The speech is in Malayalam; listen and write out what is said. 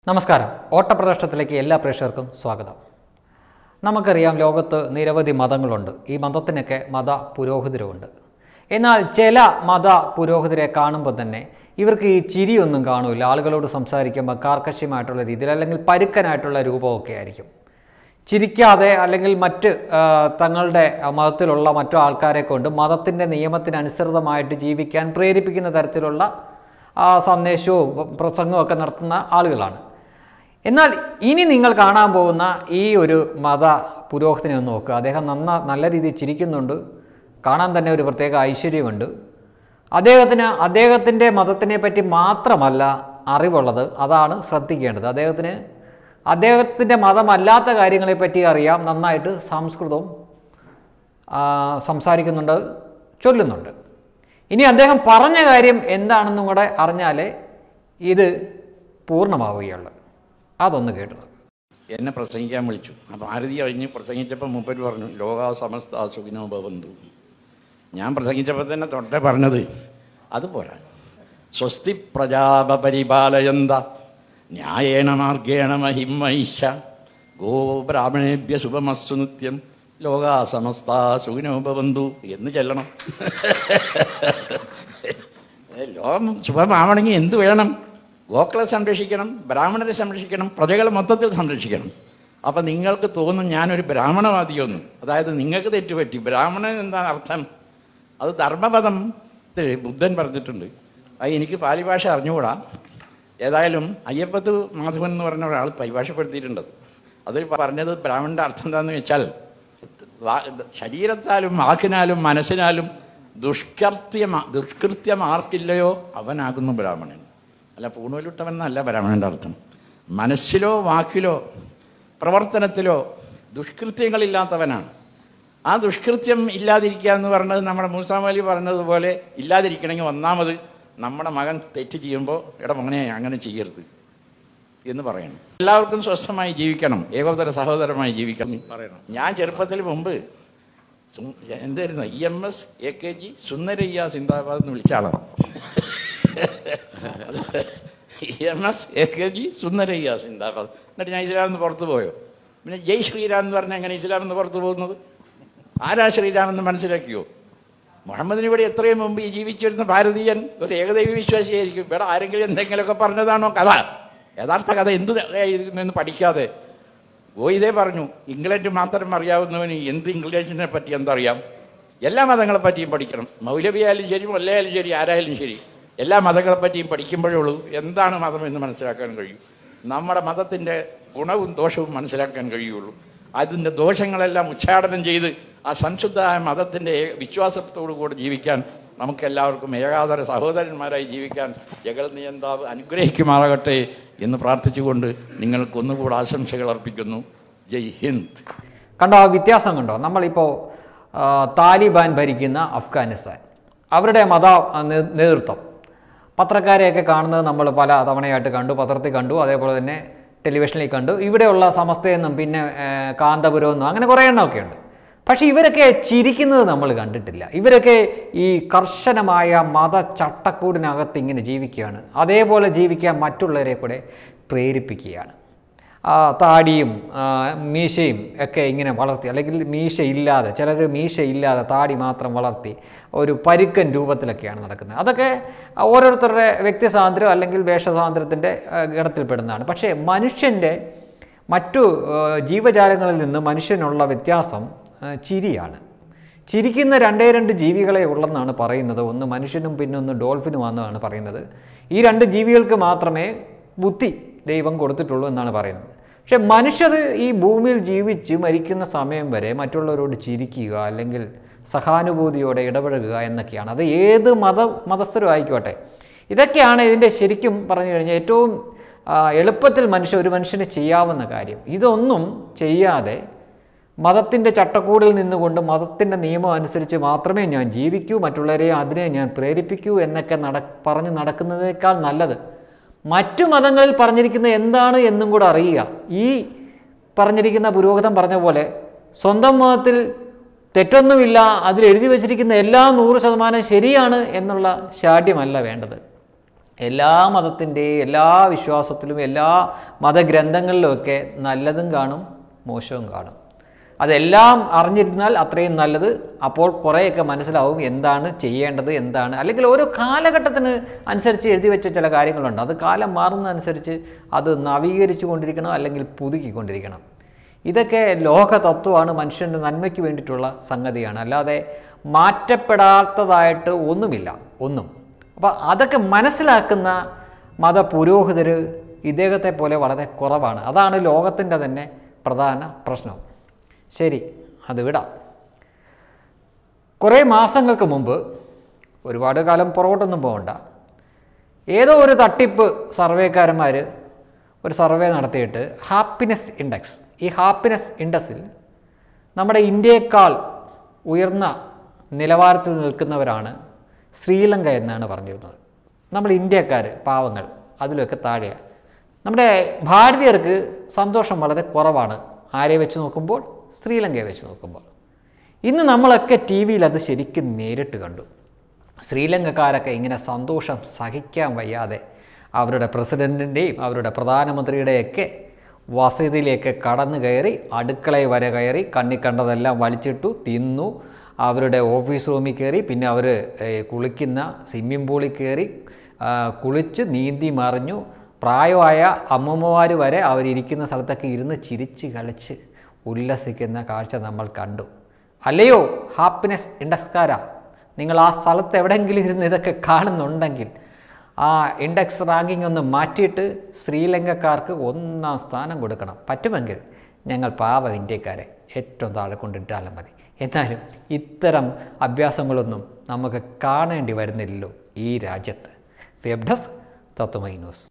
നമസ്കാരം ഓട്ടപ്രദർശനത്തിലേക്ക് എല്ലാ പ്രേക്ഷകർക്കും സ്വാഗതം നമുക്കറിയാം ലോകത്ത് നിരവധി മതങ്ങളുണ്ട് ഈ മതത്തിനൊക്കെ മത പുരോഹിതരുമുണ്ട് എന്നാൽ ചില മത പുരോഹിതരെ കാണുമ്പോൾ തന്നെ ഇവർക്ക് ഈ ചിരിയൊന്നും കാണില്ല ആളുകളോട് സംസാരിക്കുമ്പോൾ കാർക്കശ്യമായിട്ടുള്ള രീതിയിൽ അല്ലെങ്കിൽ പരുക്കനായിട്ടുള്ള രൂപമൊക്കെ ആയിരിക്കും ചിരിക്കാതെ അല്ലെങ്കിൽ മറ്റ് ആ, തങ്ങളുടെ മതത്തിലുള്ള മറ്റു ആൾക്കാരെ കൊണ്ട് മതത്തിൻ്റെ നിയമത്തിനനുസൃതമായിട്ട് ജീവിക്കാൻ പ്രേരിപ്പിക്കുന്ന തരത്തിലുള്ള ആ, സന്ദേശവും പ്രസംഗവും ഒക്കെ നടത്തുന്ന ആളുകളാണ് എന്നാൽ ഇനി നിങ്ങൾ കാണാൻ പോകുന്ന ഈ ഒരു മത പുരോഹിതനെ ഒന്ന് നോക്കുക അദ്ദേഹം നന്ന നല്ല രീതിയിൽ ചിരിക്കുന്നുണ്ട് കാണാൻ തന്നെ ഒരു പ്രത്യേക ഐശ്വര്യമുണ്ട് അദ്ദേഹത്തിന് അദ്ദേഹത്തിൻ്റെ മതത്തിനെ പറ്റി മാത്രമല്ല അറിവുള്ളത് അതാണ് ശ്രദ്ധിക്കേണ്ടത് അദ്ദേഹത്തിന് അദ്ദേഹത്തിൻ്റെ മതമല്ലാത്ത കാര്യങ്ങളെപ്പറ്റി അറിയാം നന്നായിട്ട് സംസ്കൃതവും ആ, സംസാരിക്കുന്നുണ്ട് ചൊല്ലുന്നുണ്ട് ഇനി അദ്ദേഹം പറഞ്ഞ കാര്യം എന്താണെന്നും കൂടെ അറിഞ്ഞാലേ ഇത് പൂർണ്ണമാവുകയുള്ളൂ അതൊന്ന് കേട്ടു നോക്ക്. എന്നെ പ്രസംഗിക്കാൻ വിളിച്ചു അപ്പം ആരതി കഴിഞ്ഞ് പ്രസംഗിച്ചപ്പോൾ മൂപ്പര് പറഞ്ഞു ലോക സമസ്ത സുഖിനോ ഭവന്തു ഞാൻ പ്രസംഗിച്ചപ്പോൾ തന്നെ തൊട്ടേ പറഞ്ഞത് അത് പോരാ സ്വസ്തി പ്രജാപരിപാലയന്ത ന്യായേണ മാർഗേണ മഹിമൈഷ ഗോ ബ്രാഹ്മണേഭ്യ ശുഭമസ്തു നിത്യം ലോക സമസ്ത സുഖിനോ ഭവന്തു എന്ന് ചെല്ലണം ഏ, ലോകം ശുഭമാവണമെങ്കിൽ എന്ത് വേണം ഗോക്കളെ സംരക്ഷിക്കണം ബ്രാഹ്മണരെ സംരക്ഷിക്കണം പ്രജകളെ മൊത്തത്തിൽ സംരക്ഷിക്കണം അപ്പം നിങ്ങൾക്ക് തോന്നും ഞാനൊരു ബ്രാഹ്മണവാദിയൊന്നും അതായത് നിങ്ങൾക്ക് തെറ്റുപറ്റി ബ്രാഹ്മണൻ എന്താണ് അർത്ഥം അത് ധർമ്മപദം ത്തിൽ ബുദ്ധൻ പറഞ്ഞിട്ടുണ്ട് അത് എനിക്ക് പാലി ഭാഷ അറിഞ്ഞുകൂടാ ഏതായാലും അയ്യപ്പത്ത് മാധവൻ എന്ന് പറഞ്ഞ ഒരാൾ പരിഭാഷപ്പെടുത്തിയിട്ടുണ്ട് അതിൽ പറഞ്ഞത് ബ്രാഹ്മണൻ്റെ അർത്ഥം എന്താണെന്ന് വെച്ചാൽ വാ- ശരീരത്താലും വാക്കിനാലും മനസ്സിനാലും ദുഷ്കൃത്യം ദുഷ്കൃത്യം ആർക്കില്ലയോ അവനാകുന്നു ബ്രാഹ്മണൻ അല്ല പൂണൂലുട്ടവൻ എന്നല്ല ബ്രാഹ്മണൻ്റെ അർത്ഥം മനസ്സിലോ വാക്കിലോ പ്രവർത്തനത്തിലോ ദുഷ്കൃത്യങ്ങളില്ലാത്തവനാണ് ആ ദുഷ്കൃത്യം ഇല്ലാതിരിക്കുക എന്ന് പറഞ്ഞത് നമ്മുടെ മൂസാമലി പറഞ്ഞതുപോലെ ഇല്ലാതിരിക്കണമെങ്കിൽ ഒന്നാമത് നമ്മുടെ മകൻ തെറ്റ് ചെയ്യുമ്പോൾ എടാ മകനെ അങ്ങനെ ചെയ്യരുത് എന്ന് പറയണം എല്ലാവർക്കും സ്വസ്ഥമായി ജീവിക്കണം ഏകോദര സഹോദരമായി ജീവിക്കണം പറയണം ഞാൻ ചെറുപ്പത്തിൽ മുമ്പ് സു- എന്തായിരുന്നു E M S A K G Sundarayya സിന്ദാബാദ് എന്ന് വിളിച്ച ആളാണ് E M S A K G Sundarayya സിന്ദാബാദ് എന്നിട്ട് ഞാൻ ഇസ്ലാമിൽ നിന്ന് പുറത്തു പോയോ പിന്നെ ജയ് ശ്രീരാം എന്ന് പറഞ്ഞാൽ എങ്ങനെ ഇസ്ലാമിൽ നിന്ന് പുറത്തു പോകുന്നത് ആരാ ശ്രീരാം എന്ന് മനസ്സിലാക്കിയോ മുഹമ്മദിന് ഇവിടെ എത്രയും മുമ്പ് ഈ ജീവിച്ചിരുന്ന ഭാരതീയൻ ഒരു ഏകദൈവ വിശ്വാസിയായിരിക്കും ഇവിടെ ആരെങ്കിലും എന്തെങ്കിലുമൊക്കെ പറഞ്ഞതാണോ കഥ യഥാർത്ഥ കഥ എന്ത് എന്ന് പഠിക്കാതെ ഗോയിതേ പറഞ്ഞു ഇംഗ്ലണ്ട് മാത്രം അറിയാവുന്നവന് എന്ത് ഇംഗ്ലീഷിനെ പറ്റി എന്തറിയാം എല്ലാ മതങ്ങളെ പറ്റിയും പഠിക്കണം മൗലവിയായാലും ശരി മൊല്ലയായാലും ശരി ആരായാലും ശരി എല്ലാ മതങ്ങളെ പറ്റിയും പഠിക്കുമ്പോഴേ ഉള്ളൂ എന്താണ് മതം എന്ന് മനസ്സിലാക്കാൻ കഴിയും നമ്മുടെ മതത്തിൻ്റെ ഗുണവും ദോഷവും മനസ്സിലാക്കാൻ കഴിയുള്ളൂ അതിൻ്റെ ദോഷങ്ങളെല്ലാം ഉച്ചാടനം ചെയ്ത് ആ സംശുദ്ധമായ മതത്തിൻ്റെ വിശ്വാസത്തോടു കൂടി ജീവിക്കാൻ നമുക്കെല്ലാവർക്കും ഏകാതര സഹോദരന്മാരായി ജീവിക്കാൻ ജഗൽ നിയന്താവ് അനുഗ്രഹിക്കുമാറാകട്ടെ എന്ന് പ്രാർത്ഥിച്ചുകൊണ്ട് നിങ്ങൾക്ക് ഒന്നുകൂടെ ആശംസകൾ അർപ്പിക്കുന്നു ജയ് ഹിന്ദ് കണ്ടോ ആ വ്യത്യാസം കണ്ടോ നമ്മളിപ്പോൾ ആ, താലിബാൻ ഭരിക്കുന്ന അഫ്ഗാനിസ്ഥാൻ അവരുടെ മത ആ, നേ- നേതൃത്വം പത്രക്കാരെയൊക്കെ കാണുന്നത് നമ്മൾ പല തവണയായിട്ട് കണ്ടു പത്രത്തിൽ കണ്ടു അതേപോലെ തന്നെ ടെലിവിഷനിൽ കണ്ടു ഇവിടെയുള്ള സമസ്തയെന്നും പിന്നെ ഏ, കാന്തപുരം എന്നും അങ്ങനെ കുറേ എണ്ണമൊക്കെ ഉണ്ട് പക്ഷേ ഇവരൊക്കെ ചിരിക്കുന്നത് നമ്മൾ കണ്ടിട്ടില്ല ഇവരൊക്കെ ഈ കർശനമായ മത ചട്ടക്കൂടിനകത്ത് ഇങ്ങനെ ജീവിക്കുകയാണ് അതേപോലെ ജീവിക്കാൻ മറ്റുള്ളവരെ കൂടെ പ്രേരിപ്പിക്കുകയാണ് ആ, താടിയും ആ, മീശയും ഒക്കെ ഇങ്ങനെ വളർത്തി അല്ലെങ്കിൽ മീശ ഇല്ലാതെ ചിലർ മീശ ഇല്ലാതെ താടി മാത്രം വളർത്തി ഒരു പരുക്കൻ രൂപത്തിലൊക്കെയാണ് നടക്കുന്നത് അതൊക്കെ ഓരോരുത്തരുടെ വ്യക്തി സ്വാതന്ത്ര്യം അല്ലെങ്കിൽ വേഷസ്വാതന്ത്ര്യത്തിൻ്റെ ആ, ഗണത്തിൽപ്പെടുന്നതാണ് പക്ഷേ മനുഷ്യൻ്റെ മറ്റു ആ, ജീവജാലങ്ങളിൽ നിന്ന് മനുഷ്യനുള്ള വ്യത്യാസം ആ, ചിരിയാണ് ചിരിക്കുന്ന രണ്ടേ രണ്ട് ജീവികളെ ഉള്ളെന്നാണ് പറയുന്നത് ഒന്ന് മനുഷ്യനും പിന്നെ ഒന്ന് ഡോൾഫിനുമാണെന്നാണ് പറയുന്നത് ഈ രണ്ട് ജീവികൾക്ക് മാത്രമേ ബുദ്ധി ദൈവം കൊടുത്തിട്ടുള്ളൂ എന്നാണ് പറയുന്നത് പക്ഷെ മനുഷ്യർ ഈ ഭൂമിയിൽ ജീവിച്ച് മരിക്കുന്ന സമയം വരെ മറ്റുള്ളവരോട് ചിരിക്കുക അല്ലെങ്കിൽ സഹാനുഭൂതിയോടെ ഇടപഴകുക എന്നൊക്കെയാണ് അത് ഏത് മത മതസ്ഥരും ആയിക്കോട്ടെ ഇതൊക്കെയാണ് ഇതിൻ്റെ ശരിക്കും പറഞ്ഞു കഴിഞ്ഞാൽ ഏറ്റവും ആ, എളുപ്പത്തിൽ മനുഷ്യ ഒരു മനുഷ്യന് ചെയ്യാവുന്ന കാര്യം ഇതൊന്നും ചെയ്യാതെ മതത്തിൻ്റെ ചട്ടക്കൂടിൽ നിന്നുകൊണ്ട് മതത്തിൻ്റെ നിയമം അനുസരിച്ച് മാത്രമേ ഞാൻ ജീവിക്കൂ മറ്റുള്ളവരെ അതിനെ ഞാൻ പ്രേരിപ്പിക്കൂ എന്നൊക്കെ നട പറഞ്ഞ് നടക്കുന്നതിനേക്കാൾ നല്ലത് മറ്റു മതങ്ങളിൽ പറഞ്ഞിരിക്കുന്നത് എന്താണ് എന്നും കൂടെ അറിയുക ഈ പറഞ്ഞിരിക്കുന്ന പുരോഹിതം പറഞ്ഞ പോലെ സ്വന്തം മതത്തിൽ തെറ്റൊന്നുമില്ല അതിൽ എഴുതി വച്ചിരിക്കുന്ന എല്ലാം നൂറ് ശതമാനം ശരിയാണ് എന്നുള്ള ശാഠ്യമല്ല വേണ്ടത് എല്ലാ മതത്തിൻ്റെയും എല്ലാ വിശ്വാസത്തിലും എല്ലാ മതഗ്രന്ഥങ്ങളിലുമൊക്കെ നല്ലതും കാണും മോശവും കാണും അതെല്ലാം അറിഞ്ഞിരുന്നാൽ അത്രയും നല്ലത് അപ്പോൾ കുറേയൊക്കെ മനസ്സിലാവും എന്താണ് ചെയ്യേണ്ടത് എന്താണ് അല്ലെങ്കിൽ ഓരോ കാലഘട്ടത്തിന് അനുസരിച്ച് എഴുതി വെച്ച ചില കാര്യങ്ങളുണ്ട് അത് കാലം മാറുന്നതനുസരിച്ച് അത് നവീകരിച്ചു കൊണ്ടിരിക്കണം അല്ലെങ്കിൽ പുതുക്കിക്കൊണ്ടിരിക്കണം ഇതൊക്കെ ലോക തത്വമാണ് മനുഷ്യൻ്റെ നന്മയ്ക്ക് വേണ്ടിയിട്ടുള്ള സംഗതിയാണ് അല്ലാതെ മാറ്റപ്പെടാത്തതായിട്ട് ഒന്നുമില്ല ഒന്നും അപ്പോൾ അതൊക്കെ മനസ്സിലാക്കുന്ന മതപുരോഹിതർ ഇദ്ദേഹത്തെ പോലെ വളരെ കുറവാണ് അതാണ് ലോകത്തിൻ്റെ തന്നെ പ്രധാന പ്രശ്നം ശരി അത് വിടാം കുറേ മാസങ്ങൾക്ക് മുമ്പ് ഒരുപാട് കാലം പുറകോട്ടൊന്നും പോകണ്ട ഏതോ ഒരു തട്ടിപ്പ് സർവേക്കാരന്മാർ ഒരു സർവേ നടത്തിയിട്ട് ഹാപ്പിനെസ് ഇൻഡെക്സ് ഈ ഹാപ്പിനെസ് ഇൻഡെക്സിൽ നമ്മുടെ ഇന്ത്യയേക്കാൾ ഉയർന്ന നിലവാരത്തിൽ നിൽക്കുന്നവരാണ് ശ്രീലങ്ക എന്നാണ് പറഞ്ഞിരുന്നത് നമ്മൾ ഇന്ത്യക്കാർ പാവങ്ങൾ അതിലൊക്കെ താഴെയാണ് നമ്മുടെ ഭാരതീയർക്ക് സന്തോഷം വളരെ കുറവാണ് ആരെ വെച്ച് നോക്കുമ്പോൾ ശ്രീലങ്കയെ വെച്ച് നോക്കുമ്പോൾ ഇന്ന് നമ്മളൊക്കെ ടി വിയിൽ അത് ശരിക്കും നേരിട്ട് കണ്ടു ശ്രീലങ്കക്കാരൊക്കെ ഇങ്ങനെ സന്തോഷം സഹിക്കാൻ വയ്യാതെ അവരുടെ പ്രസിഡൻറ്റിൻ്റെയും അവരുടെ പ്രധാനമന്ത്രിയുടെയൊക്കെ വസതിയിലേക്ക് കടന്നു കയറി അടുക്കളയിൽ വരെ കയറി കണ്ണി കണ്ടതെല്ലാം വലിച്ചിട്ടു തിന്നു അവരുടെ ഓഫീസ് റൂമിൽ കയറി പിന്നെ അവർ കുളിക്കുന്ന സ്വിമ്മിംഗ് പൂളിൽ കയറി ആ, കുളിച്ച് നീന്തി മറിഞ്ഞു പ്രായമായ അമ്മമ്മമാർ വരെ അവരിയ്ക്കുന്ന സ്ഥലത്തൊക്കെ ഇരുന്ന് ചിരിച്ച് കളിച്ച് ഉല്ലസിക്കുന്ന കാഴ്ച നമ്മൾ കണ്ടു അല്ലയോ ഹാപ്പിനെസ് ഇൻഡെക്സ്കാരാ നിങ്ങൾ ആ സ്ഥലത്ത് എവിടെയെങ്കിലും ഇരുന്ന് ഇതൊക്കെ കാണുന്നുണ്ടെങ്കിൽ ആ ഇൻഡെക്സ് റാങ്കിങ് ഒന്ന് മാറ്റിയിട്ട് ശ്രീലങ്കക്കാർക്ക് ഒന്നാം സ്ഥാനം കൊടുക്കണം പറ്റുമെങ്കിൽ ഞങ്ങൾ പാവ ഇന്ത്യക്കാരെ ഏറ്റവും താഴെ കൊണ്ടിട്ടാലും മതി എന്നാലും ഇത്തരം അഭ്യാസങ്ങളൊന്നും നമുക്ക് കാണേണ്ടി വരുന്നില്ലല്ലോ ഈ രാജ്യത്ത് വെബ് ഡെസ്ക് തത്വമൈ ന്യൂസ്